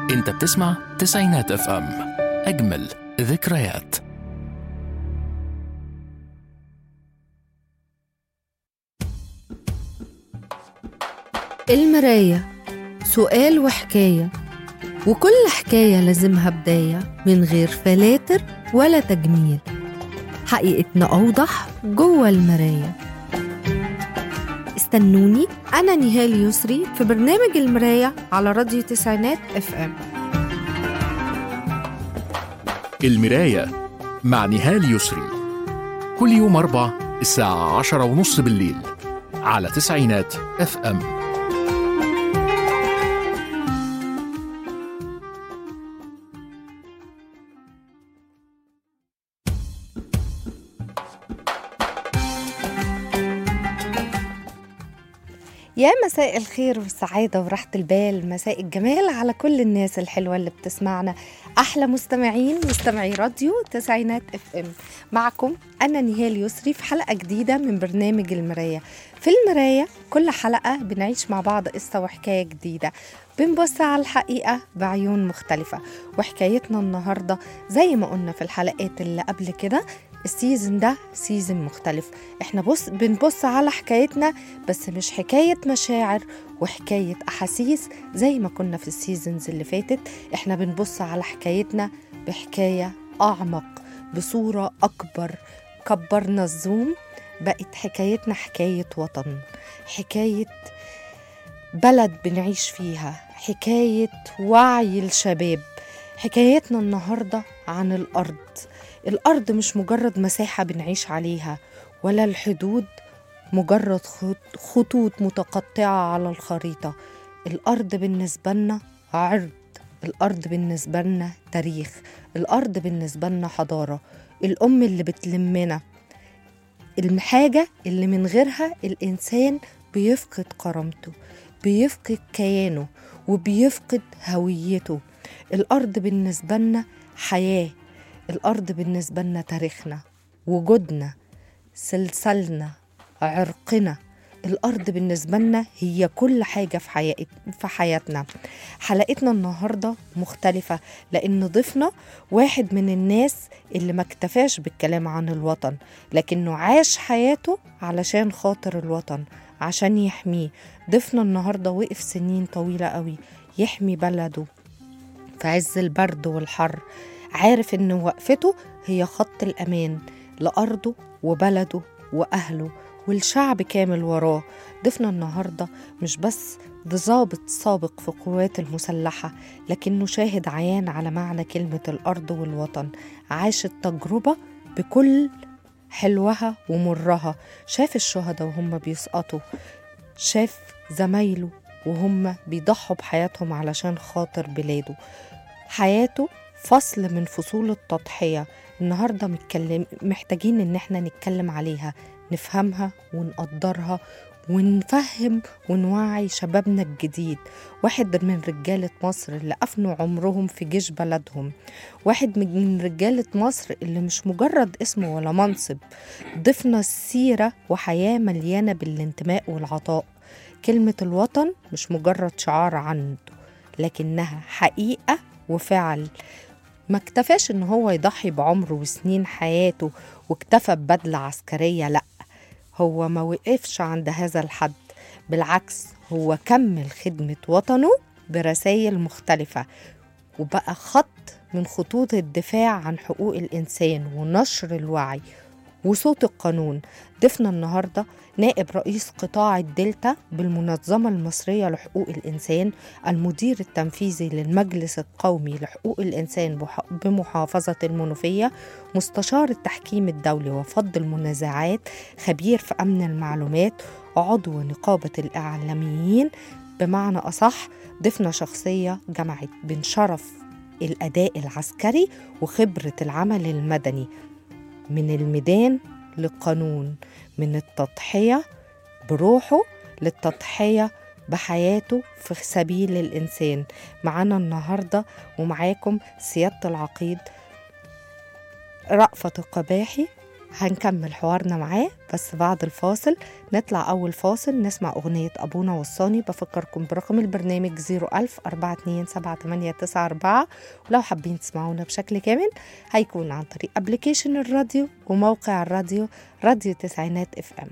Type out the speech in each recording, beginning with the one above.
انت بتسمع تسعينات اف ام اجمل ذكريات المراية سؤال وحكاية وكل حكاية لازمها بداية من غير فلاتر ولا تجميل حقيقتنا أوضح جوه المراية استنوني أنا نهال يسري في برنامج المراية على راديو تسعينات اف ام المراية مع نهال يسري كل يوم أربع الساعة عشرة ونص بالليل على تسعينات اف ام يا مساء الخير والسعادة وراحة البال مساء الجمال على كل الناس الحلوة اللي بتسمعنا أحلى مستمعين مستمعي راديو تسعينات اف ام معكم أنا نهال يسري في حلقة جديدة من برنامج المراية في المراية كل حلقة بنعيش مع بعض قصة وحكاية جديدة بنبص على الحقيقة بعيون مختلفة وحكايتنا النهاردة زي ما قلنا في الحلقات اللي قبل كده السيزن ده سيزن مختلف احنا بص بنبص على حكايتنا بس مش حكاية مشاعر وحكاية أحاسيس زي ما كنا في السيزنز اللي فاتت احنا بنبص على حكايتنا بحكاية أعمق بصورة أكبر كبرنا الزوم بقت حكايتنا حكاية وطن حكاية بلد بنعيش فيها حكاية وعي الشباب حكايتنا النهاردة عن الأرض الأرض مش مجرد مساحة بنعيش عليها ولا الحدود مجرد خط- خطوط متقطعة على الخريطة الأرض بالنسبة لنا عرض الأرض بالنسبة لنا تاريخ الأرض بالنسبة لنا حضارة الأم اللي بتلمنا الحاجة اللي من غيرها الإنسان بيفقد كرامته بيفقد كيانه وبيفقد هويته الأرض بالنسبة لنا حياة الأرض بالنسبة لنا تاريخنا وجودنا سلسلنا عرقنا الأرض بالنسبة لنا هي كل حاجة في, حياة في حياتنا حلقتنا النهاردة مختلفة لأن ضيفنا واحد من الناس اللي ما اكتفاش بالكلام عن الوطن لكنه عاش حياته علشان خاطر الوطن عشان يحميه ضيفنا النهاردة وقف سنين طويلة قوي يحمي بلده في عز البرد والحر عارف ان وقفته هي خط الامان لارضه وبلده واهله والشعب كامل وراه ضيفنا النهارده مش بس ده ضابط سابق في القوات المسلحة لكنه شاهد عيان على معنى كلمة الأرض والوطن عاش التجربة بكل حلوها ومرها شاف الشهداء وهم بيسقطوا شاف زمايله وهم بيضحوا بحياتهم علشان خاطر بلاده حياته فصل من فصول التضحية النهاردة متكلم محتاجين إن احنا نتكلم عليها نفهمها ونقدرها ونفهم ونوعي شبابنا الجديد واحد من رجالة مصر اللي أفنوا عمرهم في جيش بلدهم واحد من رجالة مصر اللي مش مجرد اسم ولا منصب ضفنا السيرة وحياة مليانة بالانتماء والعطاء كلمة الوطن مش مجرد شعار عنده لكنها حقيقة وفعل ما اكتفاش ان هو يضحي بعمره وسنين حياته واكتفى ببدلة عسكرية لأ هو ما وقفش عند هذا الحد بالعكس هو كمل خدمة وطنه برسائل مختلفة وبقى خط من خطوط الدفاع عن حقوق الإنسان ونشر الوعي وصوت القانون ضفنا النهارده نائب رئيس قطاع الدلتا بالمنظمة المصرية لحقوق الإنسان المدير التنفيذي للمجلس القومي لحقوق الإنسان بح- بمحافظة المنوفية مستشار التحكيم الدولي وفض المنازعات خبير في أمن المعلومات عضو نقابة الإعلاميين بمعنى أصح ضفنا شخصية جمعت بين شرف الأداء العسكري وخبرة العمل المدني من الميدان للقانون من التضحية بروحه للتضحية بحياته في سبيل الإنسان معانا النهاردة ومعاكم سيادة العقيد رأفت القباحي هنكمل حوارنا معاه بس بعد الفاصل نطلع أول فاصل نسمع أغنية أبونا وصاني بفكركم برقم البرنامج 01000 427 ولو حابين تسمعونا بشكل كامل هيكون عن طريق ابلكيشن الراديو وموقع الراديو راديو تسعينات اف ام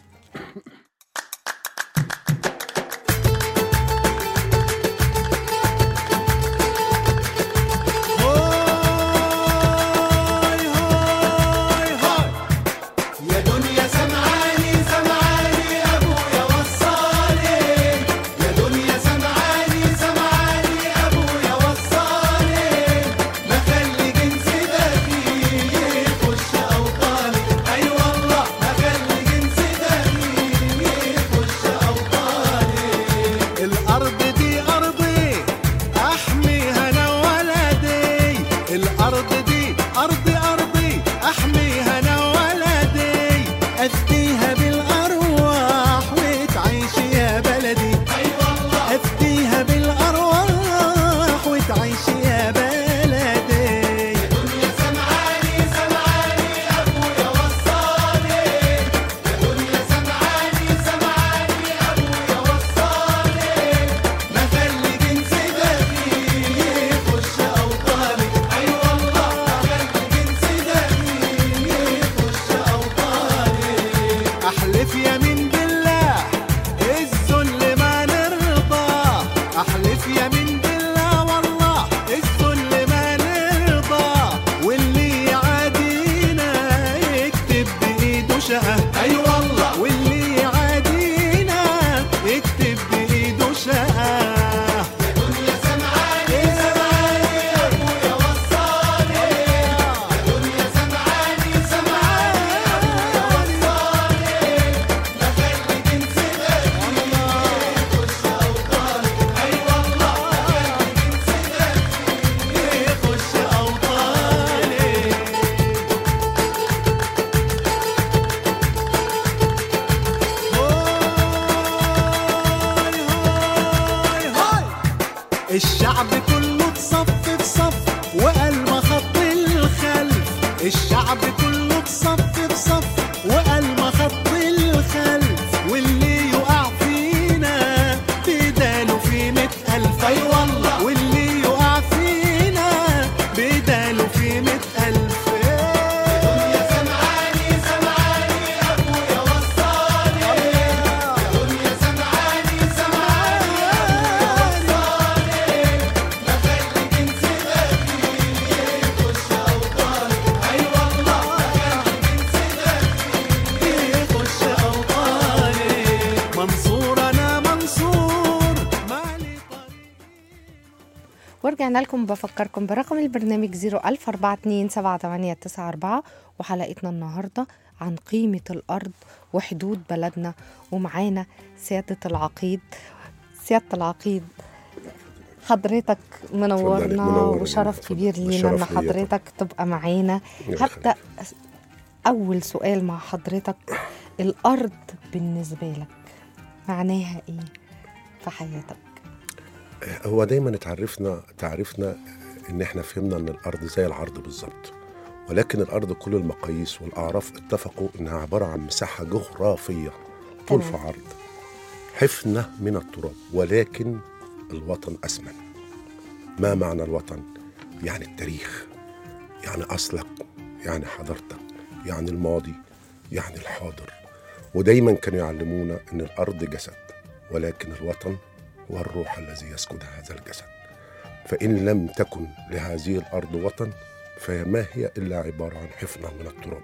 هاي هاي هاي يا دنيا سمعاني سمعاني ابويا وصاني يا دنيا سمعاني سمعاني ابويا وصاني ما خلي جنسي ده فيه يخش اوطاني اي والله ما خلي جنسي ده فيه يخش اوطاني الارض دي ارضي احميها انا ولدي الارض دي ارضي ارضي احميها انا ولدي افديها بالارواح وتعيش يا بلدي اي والله افديها بالارواح وتعيش يا بلدي يا دنيا سمعاني سمعاني ابويا وصاني يا دنيا سمعاني سمعاني ابويا وصاني ما خلي جنسي ده فيه يخش اوطاني اي والله ما خلي جنسي ده فيه يخش اوطاني احلف يمين بالله الذل ما نرضى احلف يمين بالله والله الذل ما نرضى واللي يعادينا يكتب بايده شقه اي والله واللي يعادينا يكتب بايده شقه يا دنيا سمعاني سمعاني ابويا وصاني يا دنيا سمعاني سمعاني ابويا وصاني ما خلي جنسي ده يخش اوطاني اي والله ما خلي جنسي ده يخش اوطاني هاي هاي هاي الشعب كله اتصف في صف وقال ما خط الخلف الشعب كله اتصف في صف وقال ما خط الخلف واللي يقع فينا بداله في مئة ألف أي والله واللي يقع فينا بداله في مئة ألف دنيا سمعاني سمعاني أبويا وصاني يا دنيا سمعاني سمعاني أبويا وصاني ما خلي جنسي ده فيه يخش أوطاني أي والله ما خلي جنسي ده فيه يخش أوطاني منصور أنا منصور مالي طريق ورجعنا لكم بفكركم برقم البرنامج 01000 427 وحلقتنا النهارده عن قيمة الأرض وحدود بلدنا ومعانا سيادة العقيد سيادة العقيد حضرتك منورنا اتفضلي، منورة وشرف اتفضلي. كبير لينا الشرف ان ليا طبعا. حضرتك تبقى معانا يلا هبدأ أول سؤال مع حضرتك الأرض بالنسبة لك معناها إيه في حياتك؟ هو دايما اتعرفنا تعرفنا ان احنا فهمنا ان الارض زي العرض بالظبط ولكن الارض كل المقاييس والاعراف اتفقوا انها عباره عن مساحه جغرافيه طول في تمام. عرض حفنه من التراب ولكن الوطن اسمن ما معنى الوطن يعني التاريخ يعني اصلك يعني حضارتك يعني الماضي يعني الحاضر ودايما كانوا يعلمونا ان الارض جسد ولكن الوطن هو الروح الذي يسكن هذا الجسد فإن لم تكن لهذه الأرض وطن فهي ما هي إلا عبارة عن حفنة من التراب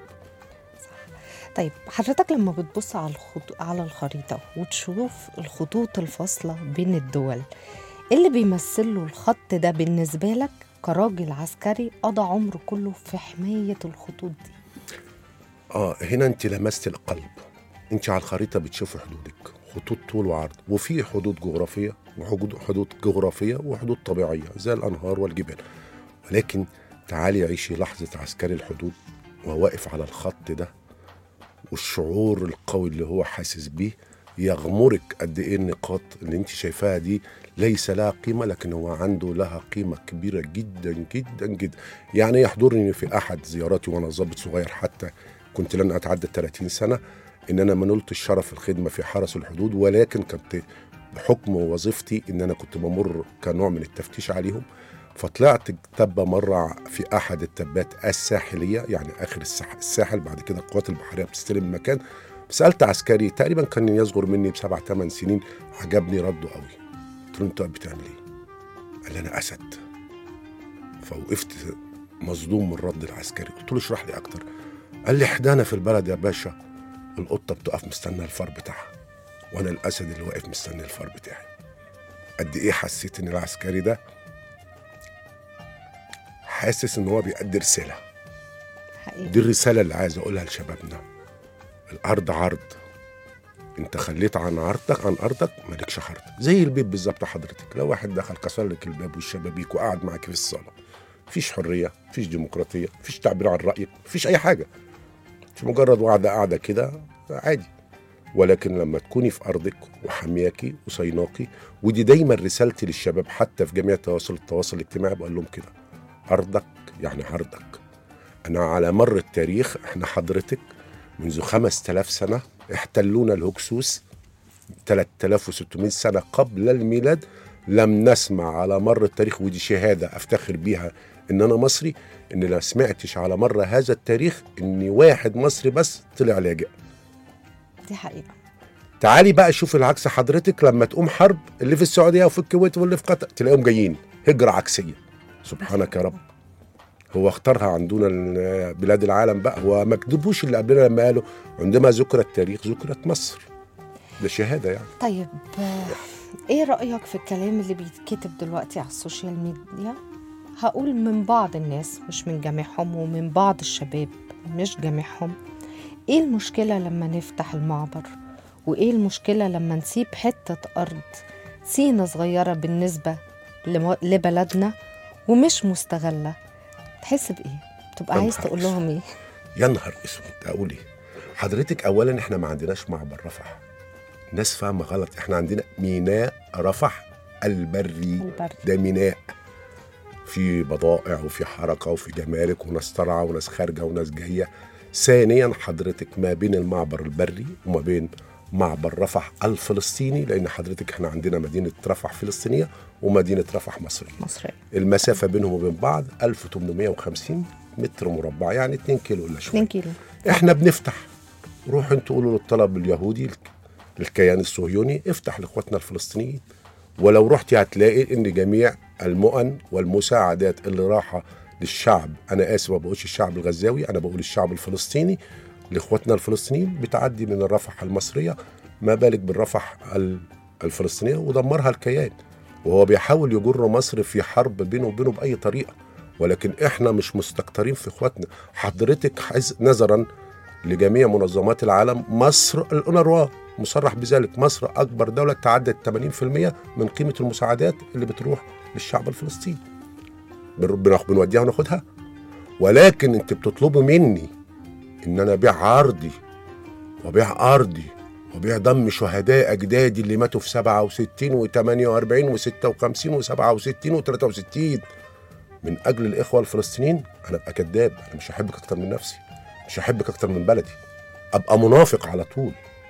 طيب حضرتك لما بتبص على الخط... على الخريطة وتشوف الخطوط الفاصلة بين الدول إيه اللي بيمثل له الخط ده بالنسبة لك كراجل عسكري قضى عمره كله في حماية الخطوط دي آه هنا أنت لمست القلب أنت على الخريطة بتشوفي حدودك خطوط طول وعرض وفي حدود جغرافية وحدود حدود جغرافية وحدود طبيعية زي الأنهار والجبال ولكن تعالي عيشي لحظة عسكري الحدود وهو واقف على الخط ده والشعور القوي اللي هو حاسس بيه يغمرك قد ايه النقاط اللي انت شايفاها دي ليس لها قيمة لكن هو عنده لها قيمة كبيرة جدا جدا جدا يعني يحضرني في أحد زياراتي وأنا ضابط صغير حتى كنت لن اتعدى 30 سنه ان انا ما نلت الشرف الخدمه في حرس الحدود ولكن كنت بحكم وظيفتي ان انا كنت بمر كنوع من التفتيش عليهم فطلعت تبة مرة في أحد التبات الساحلية يعني آخر الساح- الساحل بعد كده القوات البحرية بتستلم المكان سألت عسكري تقريبا كان يصغر مني بسبع ثمان سنين عجبني رده قوي قلت له أنت بتعمل إيه؟ قال لي أنا أسد فوقفت مصدوم من رد العسكري قلت له اشرح لي أكتر قال لي حدانا في البلد يا باشا القطة بتقف مستنى الفار بتاعها وأنا الأسد اللي واقف مستني الفار بتاعي قد إيه حسيت إن العسكري ده حاسس إن هو بيأدي رسالة حقيقي دي الرسالة اللي عايز أقولها لشبابنا الأرض عرض أنت خليت عن عرضك عن أرضك مالكش عرض زي البيت بالظبط حضرتك لو واحد دخل كسر لك الباب والشبابيك وقعد معاك في الصالة مفيش حرية مفيش ديمقراطية مفيش تعبير عن رأيك مفيش أي حاجة في مجرد قاعدة قاعدة كده عادي ولكن لما تكوني في أرضك وحمياكي وصيناكي ودي دايما رسالتي للشباب حتى في جميع تواصل التواصل الاجتماعي بقول لهم كده أرضك يعني عرضك أنا على مر التاريخ إحنا حضرتك منذ 5000 سنة احتلونا الهكسوس 3600 سنة قبل الميلاد لم نسمع على مر التاريخ ودي شهادة أفتخر بيها إن أنا مصري إن لا سمعتش على مر هذا التاريخ إن واحد مصري بس طلع لاجئ دي حقيقة تعالي بقى شوف العكس حضرتك لما تقوم حرب اللي في السعودية وفي الكويت واللي في قطر تلاقيهم جايين هجرة عكسية سبحانك يا رب هو اختارها عندنا ال- بلاد العالم بقى هو ما كذبوش اللي قبلنا لما قالوا عندما ذكر التاريخ ذكرت مصر ده شهادة يعني طيب آه، ايه رأيك في الكلام اللي بيتكتب دلوقتي على السوشيال ميديا هقول من بعض الناس مش من جميعهم ومن بعض الشباب مش جميعهم ايه المشكلة لما نفتح المعبر وايه المشكلة لما نسيب حتة أرض سينة صغيرة بالنسبة لم- لبلدنا ومش مستغلة تحس بإيه؟ تبقى يا عايز نهار تقول أسود. لهم ايه؟ يا نهار اسود اقول ايه حضرتك اولا احنا ما عندناش معبر رفح الناس فاهمه غلط احنا عندنا ميناء رفح البري البري. ده ميناء في بضائع وفي حركه وفي جمارك وناس طالعه وناس خارجه وناس جايه ثانيا حضرتك ما بين المعبر البري وما بين معبر رفح الفلسطيني لان حضرتك احنا عندنا مدينه رفح فلسطينيه ومدينه رفح مصريه مصرية المسافه بينهم وبين بعض 1850 متر مربع يعني 2 كيلو الا شويه 2 كيلو احنا بنفتح روحوا انتوا قولوا للطلب اليهودي للكيان الصهيوني افتح لاخواتنا الفلسطينيين ولو رحتي هتلاقي ان جميع المؤن والمساعدات اللي راحه للشعب انا اسف ما بقولش الشعب الغزاوي انا بقول الشعب الفلسطيني لاخواتنا الفلسطينيين بتعدي من الرفح المصريه ما بالك بالرفح ال- الفلسطينيه ودمرها الكيان وهو بيحاول يجر مصر في حرب بينه وبينه باي طريقه ولكن احنا مش مستكترين في اخواتنا حضرتك حز نظرا لجميع منظمات العالم مصر الأونروا مصرح بذلك مصر أكبر دولة تعدت 80% من قيمة المساعدات اللي بتروح للشعب الفلسطيني بن- بناخ- بنوديها وناخدها ولكن انت بتطلبي مني ان انا ابيع عرضي وابيع ارضي وابيع دم شهداء اجدادي اللي ماتوا في 67 و48 و56 و67 و63 من اجل الاخوه الفلسطينيين انا ابقى كذاب انا مش هحبك اكتر من نفسي مش هحبك اكتر من بلدي ابقى منافق على طول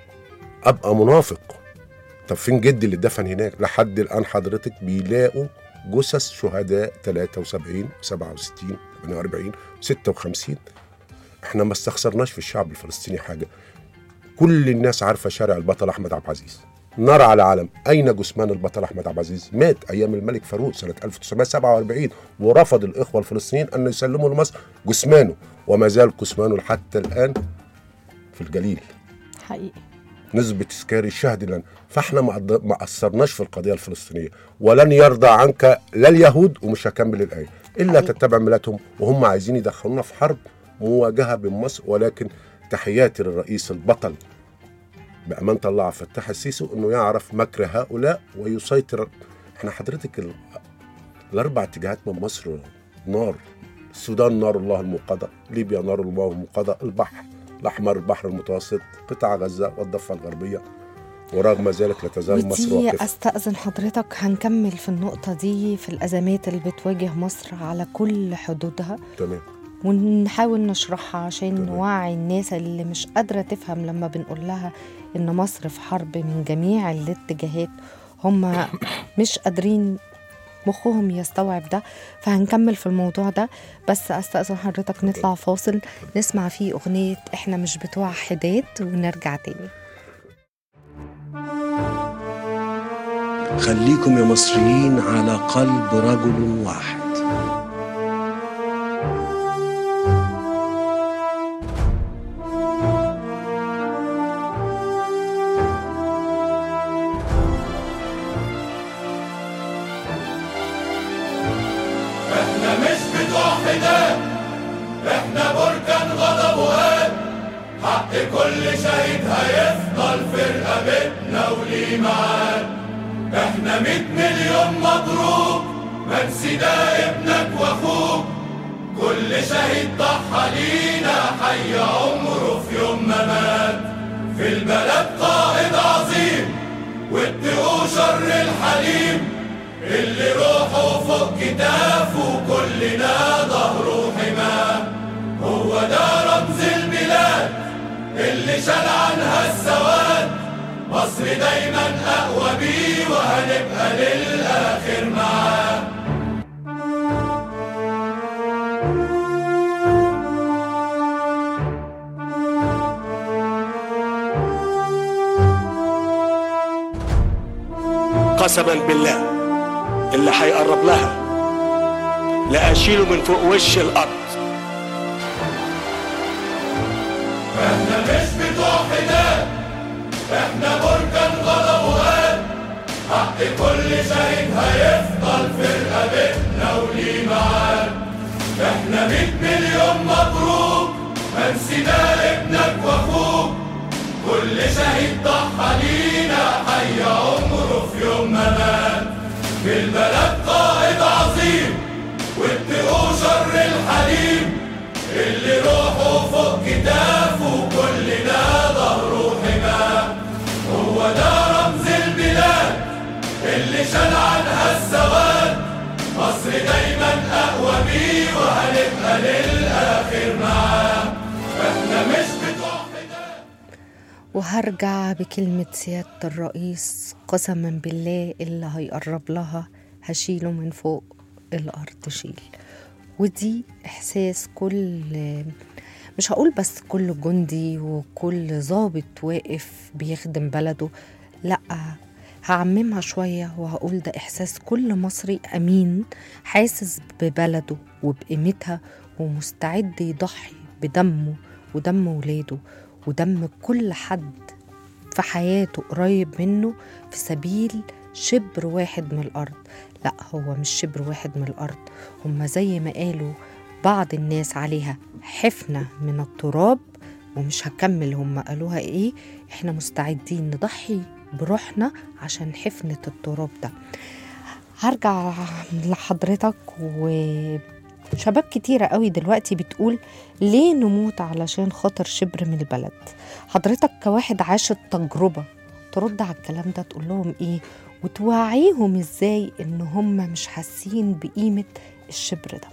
ابقى منافق طب فين جدي اللي اتدفن هناك لحد الان حضرتك بيلاقوا جثث شهداء 73 67 48 56 احنا ما استخسرناش في الشعب الفلسطيني حاجه كل الناس عارفه شارع البطل احمد عبد العزيز نار على علم اين جثمان البطل احمد عبد العزيز مات ايام الملك فاروق سنه 1947 ورفض الاخوه الفلسطينيين ان يسلموا لمصر جثمانه وما زال جثمانه حتى الان في الجليل حقيقي نسبة إسكاري الشهد لنا فإحنا ما قد- ما قصرناش في القضية الفلسطينية ولن يرضى عنك لا اليهود ومش هكمل الآية إلا حقيقي. تتبع ملتهم وهم عايزين يدخلونا في حرب مواجهة بين مصر ولكن تحياتي للرئيس البطل بأمانة الله عبد الفتاح السيسي إنه يعرف مكر هؤلاء ويسيطر إحنا حضرتك ال... الأربع اتجاهات من مصر نار السودان نار الله الموقدة ليبيا نار الله الموقدة البحر الأحمر البحر المتوسط قطاع غزة والضفة الغربية ورغم ذلك لا تزال مصر ودي واقفة استأذن حضرتك هنكمل في النقطة دي في الأزمات اللي بتواجه مصر على كل حدودها تمام ونحاول نشرحها عشان نوعي الناس اللي مش قادرة تفهم لما بنقول لها إن مصر في حرب من جميع الاتجاهات هم مش قادرين مخهم يستوعب ده فهنكمل في الموضوع ده بس استأذن حضرتك نطلع فاصل نسمع فيه أغنية إحنا مش بتوع حداد ونرجع تاني خليكم يا مصريين على قلب رجل واحد احنا مش بتوع حداد احنا بركان غضب وهاب حق كل شهيد هيفضل في رقبتنا وليه معاد احنا مية مليون مبروك منسي ده ابنك واخوك كل شهيد ضحى لينا حي عمره في يوم ما مات في البلد قائد عظيم واتقوا شر الحليم اللي روحه فوق كتافه كلنا ظهره حماه هو ده رمز البلاد اللي شال عنها السواد مصر دايما اقوى بيه وهنبقى للاخر معاه قسما بالله اللي هيقرب لها لأشيله من فوق وش الأرض احنا مش بتوع حداد احنا بركان غضب وهاد حق كل شهيد هيفضل في رقبتنا وليه معاد احنا مية مليون مبروك منسي ده ابنك واخوك كل شهيد ضحى لينا حي عمره في يوم ما مات في البلد قائد عظيم واتقوا شر الحليم اللي روحه فوق كتافه كلنا ظهره حماه هو ده رمز البلاد اللي شال عنها السواد مصر دايما اقوى بيه وهنبقى للاخر معاه احنا مش بتوع حداد وهرجع بكلمة سيادة الرئيس قسما بالله اللي هيقرب لها هشيله من فوق الأرض شيل ودي إحساس كل مش هقول بس كل جندي وكل ضابط واقف بيخدم بلده لأ هعممها شوية وهقول ده إحساس كل مصري أمين حاسس ببلده وبقيمتها ومستعد يضحي بدمه ودم ولاده ودم كل حد في حياته قريب منه في سبيل شبر واحد من الأرض لا هو مش شبر واحد من الأرض هما زي ما قالوا بعض الناس عليها حفنة من التراب ومش هكمل هما قالوها ايه احنا مستعدين نضحي بروحنا عشان حفنة التراب ده هرجع لحضرتك وشباب كتيرة قوي دلوقتي بتقول ليه نموت علشان خاطر شبر من البلد حضرتك كواحد عاش التجربة ترد على الكلام ده تقول لهم ايه وتوعيهم ازاي ان هم مش حاسين بقيمة الشبر ده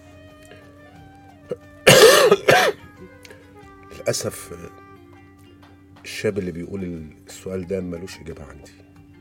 للأسف الشاب اللي بيقول السؤال ده ملوش إجابة عندي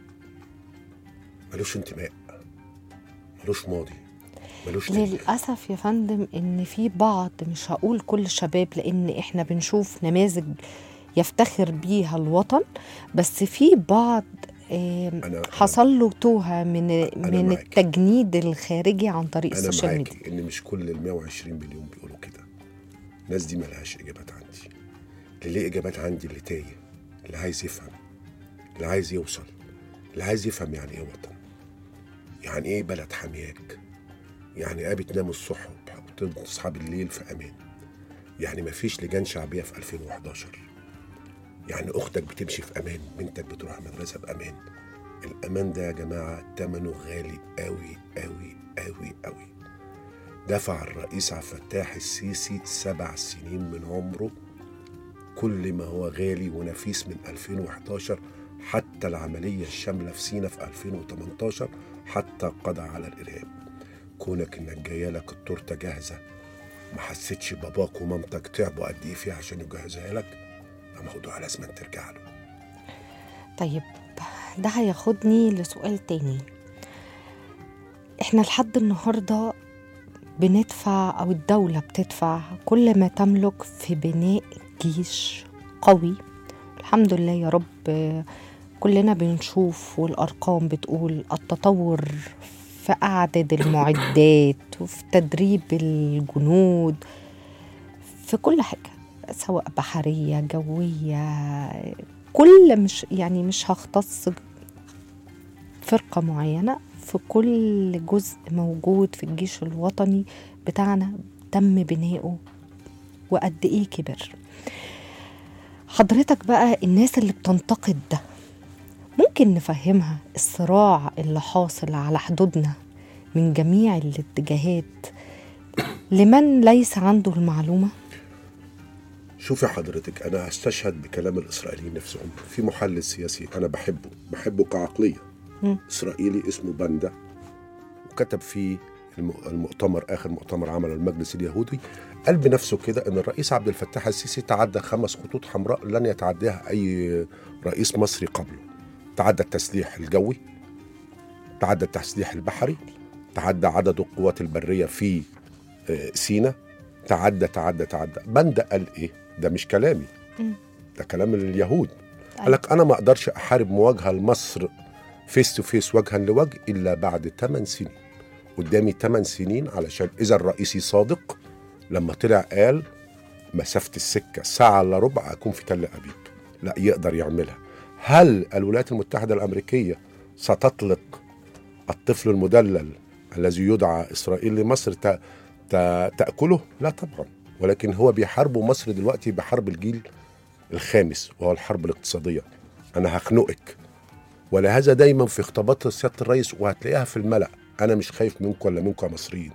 ملوش انتماء ملوش ماضي ملوش تاريخ. للأسف يا فندم إن في بعض مش هقول كل الشباب لأن إحنا بنشوف نماذج يفتخر بيها الوطن بس في بعض آم، أنا- حصل له توهة من أنا من معاكي. التجنيد الخارجي عن طريق أنا السوشيال ميديا معاكي إن مش كل ال 120 مليون بيقولوا كده الناس دي ملهاش إجابات عندي اللي ليه إجابات عندي اللي تايه اللي عايز يفهم اللي عايز يوصل اللي عايز يفهم يعني إيه وطن يعني إيه بلد حامياك يعني إيه بتنام الصبح وتصحى بالليل في أمان يعني مفيش لجان شعبية في 2011 يعني أختك بتمشي في أمان بنتك بتروح المدرسة بأمان الأمان ده يا جماعة تمنه غالي أوي أوي أوي أوي دفع الرئيس عبد الفتاح السيسي سبع سنين من عمره كل ما هو غالي ونفيس من 2011 حتى العملية الشاملة في سينا في 2018 حتى قضى على الإرهاب كونك إنك جاية لك التورتة جاهزة ما حسيتش باباك ومامتك تعبوا قد ايه فيها عشان يجهزها لك ده موضوع لازم ترجع له طيب ده هياخدني لسؤال تاني احنا لحد النهارده بندفع او الدولة بتدفع كل ما تملك في بناء جيش قوي الحمد لله يا رب كلنا بنشوف والارقام بتقول التطور في اعداد المعدات وفي تدريب الجنود في كل حاجة سواء بحرية جوية كل مش يعني مش هختص فرقة معينة في كل جزء موجود في الجيش الوطني بتاعنا تم بناؤه وقد ايه كبر حضرتك بقى الناس اللي بتنتقد ده ممكن نفهمها الصراع اللي حاصل على حدودنا من جميع الاتجاهات لمن ليس عنده المعلومة شوفي حضرتك انا هستشهد بكلام الاسرائيليين نفسهم في محلل سياسي انا بحبه بحبه كعقليه مم. اسرائيلي اسمه باندا وكتب في الم- المؤتمر اخر مؤتمر عمله المجلس اليهودي قال بنفسه كده ان الرئيس عبد الفتاح السيسي تعدى خمس خطوط حمراء لن يتعداها اي رئيس مصري قبله تعدى التسليح الجوي تعدى التسليح البحري تعدى عدد القوات البريه في آه، سينا تعدى تعدى تعدى باندا قال ايه ده مش كلامي مم. ده كلام اليهود قال أيوة. لك انا ما اقدرش احارب مواجهه لمصر فيس تو فيس وجها لوجه الا بعد 8 سنين قدامي 8 سنين علشان اذا الرئيسي صادق لما طلع قال مسافه السكه ساعه الا ربع اكون في تل ابيب لا يقدر يعملها هل الولايات المتحده الامريكيه ستطلق الطفل المدلل الذي يدعى اسرائيل لمصر ت... ت... تاكله لا طبعا ولكن هو بيحاربوا مصر دلوقتي بحرب الجيل الخامس وهو الحرب الاقتصاديه انا هخنقك ولهذا دايما في خطابات سياده الرئيس وهتلاقيها في الملا انا مش خايف منكم ولا منكم يا مصريين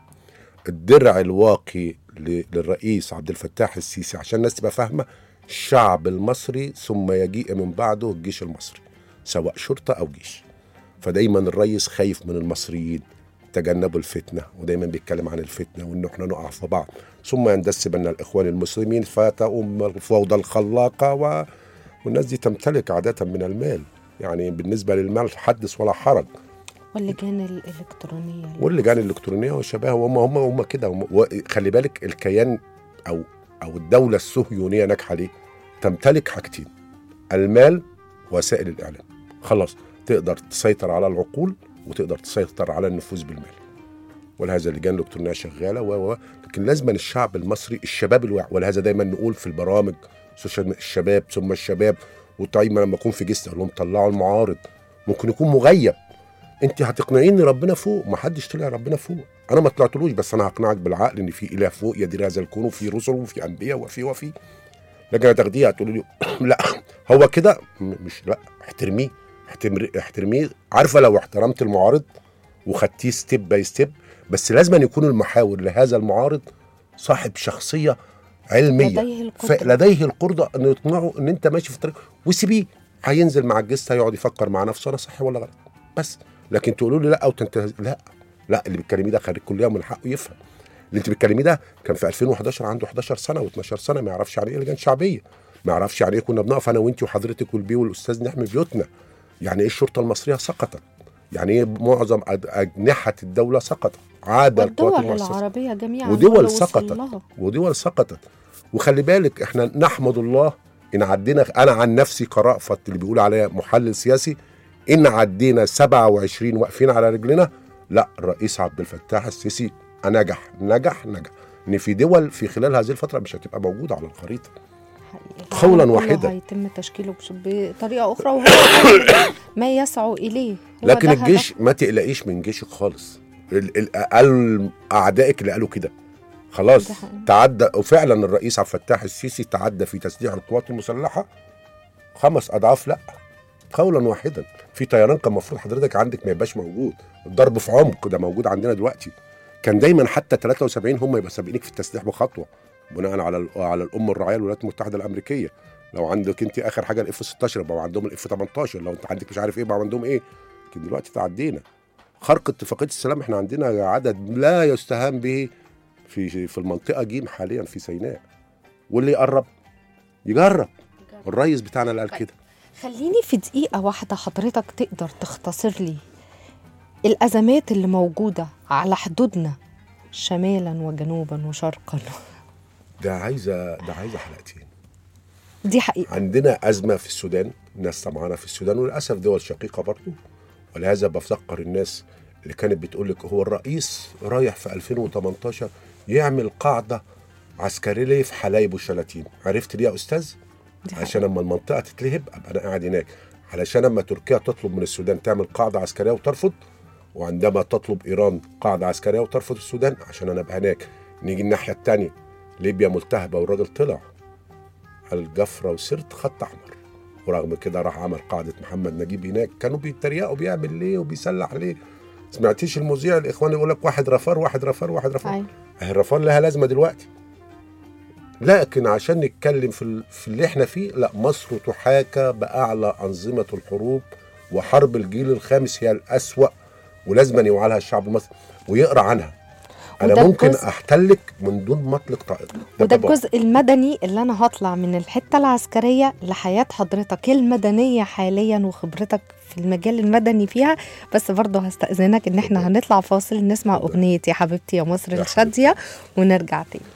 الدرع الواقي ل- للرئيس عبد الفتاح السيسي عشان الناس تبقى فاهمه الشعب المصري ثم يجيء من بعده الجيش المصري سواء شرطه او جيش فدايما الرئيس خايف من المصريين تجنبوا الفتنه ودايما بيتكلم عن الفتنه وان احنا نقع في بعض ثم يندس بين الاخوان المسلمين فتقوم الفوضى الخلاقه و... والناس دي تمتلك عاده من المال يعني بالنسبه للمال حدث ولا حرج واللجان الإلكترونية واللجان الالكترونيه وشبهها وهم هم هم كده هم- و- خلي بالك الكيان او او الدوله الصهيونيه ناجحه ليه؟ تمتلك حاجتين المال وسائل الاعلام خلاص تقدر تسيطر على العقول وتقدر تسيطر على النفوذ بالمال ولهذا اللجان الالكترونيه شغاله و و لكن لازم الشعب المصري الشباب الواعي ولهذا دايما نقول في البرامج سوشيال ميديا، الشباب ثم الشباب ودايما لما اكون في جست اقول لهم طلعوا المعارض ممكن يكون مغيب انت هتقنعيني ربنا فوق ما حدش طلع ربنا فوق انا ما طلعتلوش بس انا هقنعك بالعقل ان في اله فوق يدير هذا الكون وفي رسل وفي انبياء وفي وفي لكن هتاخديها هتقولي لي لا هو كده م- مش لا احترميه احترمي احترميه عارفه لو احترمت المعارض وخدتيه ستيب باي ستيب بس لازم أن يكون المحاور لهذا المعارض صاحب شخصيه علميه لديه القدرة. فلديه القدره انه يقنعه ان انت ماشي في طريق وسيبيه هينزل مع الجست هيقعد يفكر مع نفسه انا صح ولا غلط بس لكن تقولوا لي لا او تنتهز لا لا اللي بتكلميه ده خريج كليه ومن حقه يفهم اللي انت بتكلميه ده كان في 2011 عنده 11 سنه و12 سنه ما يعرفش يعني ايه لجان شعبيه ما يعرفش يعني ايه كنا بنقف انا وانت وحضرتك والبي والاستاذ نحمي بيوتنا يعني ايه الشرطه المصريه سقطت يعني ايه معظم أد- اجنحه الدوله سقطت عاد القوات والدول المؤسسه العربية جميعا ودول هو اللي وصل سقطت لها. ودول سقطت وخلي بالك احنا نحمد الله ان عدينا انا عن نفسي كرأفت اللي بيقول عليا محلل سياسي ان عدينا 27 واقفين على رجلنا لا الرئيس عبد الفتاح السيسي نجح نجح نجح ان في دول في خلال هذه الفتره مش هتبقى موجوده على الخريطه حقيقي. قولاً العالم كله واحداً. هيتم تشكيله بش- بطريقة أخرى وهو ما يسعوا إليه هو لكن ده الجيش ما تقلقيش من جيشك خالص ال- ال- قال اعدائك اللي قالوا كده خلاص ده حقيقي. تعدى وفعلا الرئيس عبد الفتاح السيسي تعدى في تسليح القوات المسلحه خمس اضعاف لا قولا واحدا في طيران كان المفروض حضرتك عندك ما يبقاش موجود الضرب في عمق ده موجود عندنا دلوقتي كان دايما حتى 73 هم يبقى سابقينك في التسليح بخطوه بناء على ال- على الام الراعيه للولايات المتحده الامريكيه لو عندك انت اخر حاجه الاف 16 يبقى عندهم الاف 18 لو انت عندك مش عارف ايه يبقى عندهم ايه لكن دلوقتي تعدينا خرق اتفاقيه السلام احنا عندنا عدد لا يستهان به في في المنطقه جيم حاليا في سيناء واللي يقرب يجرب الريس بتاعنا اللي قال طيب. كده خليني في دقيقة واحدة حضرتك تقدر تختصر لي الأزمات اللي موجودة على حدودنا شمالا وجنوبا وشرقا ده عايزه ده عايزه حلقتين دي حقيقة عندنا ازمه في السودان الناس سمعانه في السودان وللاسف دول شقيقه برضه ولهذا بفكر الناس اللي كانت بتقول لك هو الرئيس رايح في 2018 يعمل قاعده عسكريه في حلايب والشلاتين عرفت ليه يا استاذ دي عشان لما المنطقه تتلهب ابقى انا قاعد هناك علشان لما تركيا تطلب من السودان تعمل قاعده عسكريه وترفض وعندما تطلب ايران قاعده عسكريه وترفض السودان عشان انا ابقى هناك نيجي الناحيه الثانيه ليبيا ملتهبه والراجل طلع الجفره وسرت خط احمر ورغم كده راح عمل قاعده محمد نجيب هناك كانوا بيتريقوا بيعمل ليه وبيسلح ليه سمعتيش المذيع الاخوان يقول لك واحد رفار واحد رفار واحد رفار أيوة. اهي الرفار لها لازمه دلوقتي لكن عشان نتكلم في, ال- في اللي احنا فيه لا مصر تحاكى باعلى انظمه الحروب وحرب الجيل الخامس هي الاسوا ولازم يوعى لها الشعب المصري ويقرا عنها انا وده ممكن الجزء- احتلك من دون مطلق طائر وده دبابة. الجزء المدني اللي أنا هطلع من الحتة العسكرية لحياة حضرتك المدنية حاليا وخبرتك في المجال المدني فيها بس برضه هستأذنك إن إحنا هنطلع فاصل نسمع أغنية يا حبيبتي يا مصر يا الشادية ونرجع تاني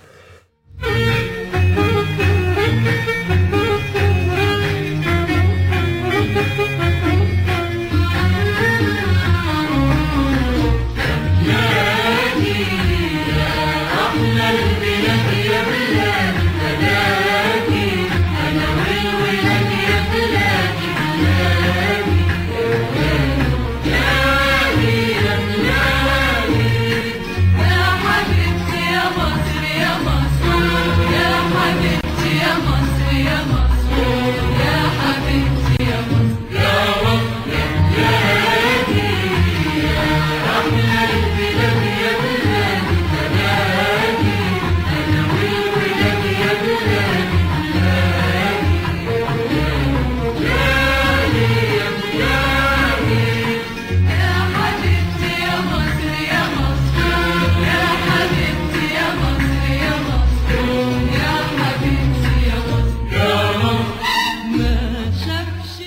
يا حبيبتي يا مصر يا مصر يا حبيبتي يا مصر يا مصر يا حبيبتي يا مصر يا يا حبيبتي يا مصر يا مصر يا حبيبتي يا مصر يا مصر يا حبيبتي يا مصر ما شافش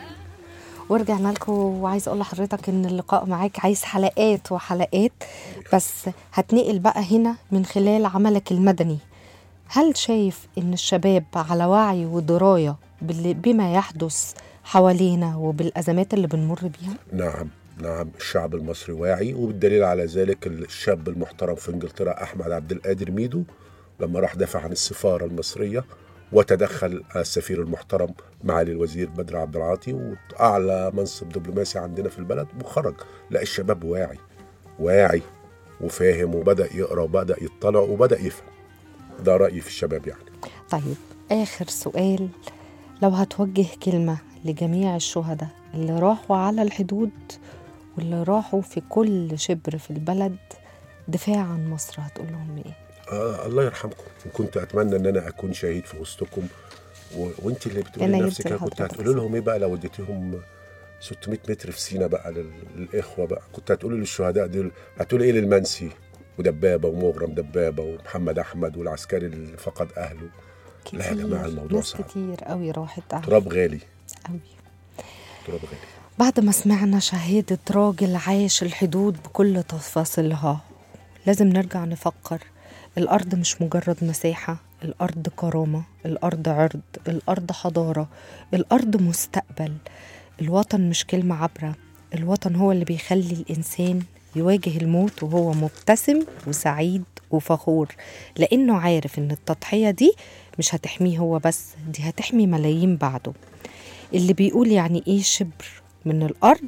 ورجعنا لكم وعايز اقول لحضرتك ان اللقاء معاك عايز حلقات وحلقات بس هتنقل بقى هنا من خلال عملك المدني هل شايف ان الشباب على وعي ودرايه بال- بما يحدث حوالينا وبالازمات اللي بنمر بيها نعم نعم الشعب المصري واعي وبالدليل على ذلك الشاب المحترم في انجلترا احمد عبد القادر ميدو لما راح دافع عن السفاره المصريه وتدخل السفير المحترم معالي الوزير بدر عبد العاطي واعلى منصب دبلوماسي عندنا في البلد وخرج لا الشباب واعي واعي وفاهم وبدا يقرا وبدا يطلع وبدا يفهم ده رايي في الشباب يعني طيب اخر سؤال لو هتوجه كلمه لجميع الشهداء اللي راحوا على الحدود واللي راحوا في كل شبر في البلد دفاع عن مصر هتقول لهم ايه آه الله يرحمكم كنت اتمنى ان انا اكون شهيد في وسطكم و... وانت اللي بتقولي أنا لنفسك جبت كده كنت لحضرتك هتقولي لهم ايه بقى لو اديتيهم 600 متر في سينا بقى لل... للاخوه بقى كنت هتقولي للشهداء دول هتقولي ايه للمنسي ودبابه ومغرم دبابه ومحمد احمد والعسكري اللي فقد اهله لا يا جماعه الموضوع ناس صعب كتير قوي راحت تراب غالي قوي تراب غالي بعد ما سمعنا شهادة راجل عاش الحدود بكل تفاصيلها لازم نرجع نفكر الأرض مش مجرد مساحة الأرض كرامة الأرض عرض الأرض حضارة الأرض مستقبل الوطن مش كلمة عبرة الوطن هو اللي بيخلي الإنسان يواجه الموت وهو مبتسم وسعيد وفخور لأنه عارف إن التضحية دي مش هتحميه هو بس دي هتحمي ملايين بعده اللي بيقول يعني ايه شبر من الارض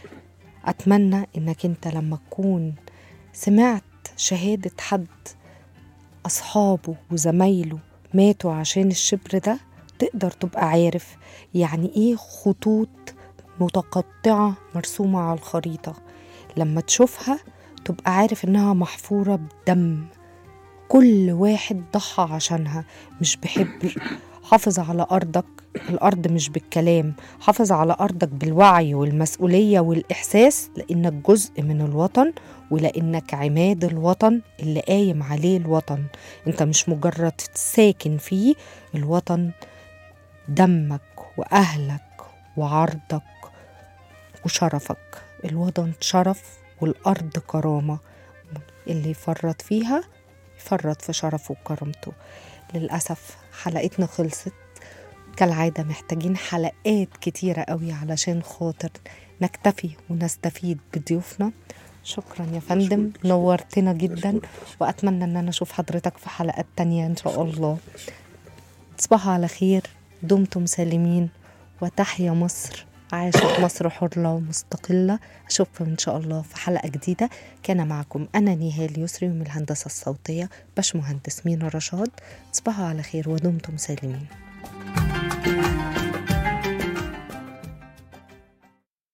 اتمنى انك انت لما تكون سمعت شهاده حد اصحابه وزمايله ماتوا عشان الشبر ده تقدر تبقى عارف يعني ايه خطوط متقطعه مرسومه على الخريطه لما تشوفها تبقى عارف انها محفوره بدم كل واحد ضحى عشانها مش بحبر حافظ على أرضك الأرض مش بالكلام حافظ على أرضك بالوعي والمسؤولية والإحساس لأنك جزء من الوطن ولأنك عماد الوطن اللي قايم عليه الوطن أنت مش مجرد ساكن فيه الوطن دمك وأهلك وعرضك وشرفك الوطن شرف والأرض كرامة اللي يفرط فيها يفرط في شرفه وكرامته للأسف حلقتنا خلصت كالعادة محتاجين حلقات كتيرة قوي علشان خاطر نكتفي ونستفيد بضيوفنا شكرا يا فندم نورتنا جدا وأتمنى أن أنا أشوف حضرتك في حلقات تانية إن شاء الله تصبحوا على خير دمتم سالمين وتحيا مصر عاشت مصر حرة ومستقلة أشوفكم إن شاء الله في حلقة جديدة كان معكم أنا نهال يسري من الهندسة الصوتية باش مهندس مينا رشاد تصبحوا على خير ودمتم سالمين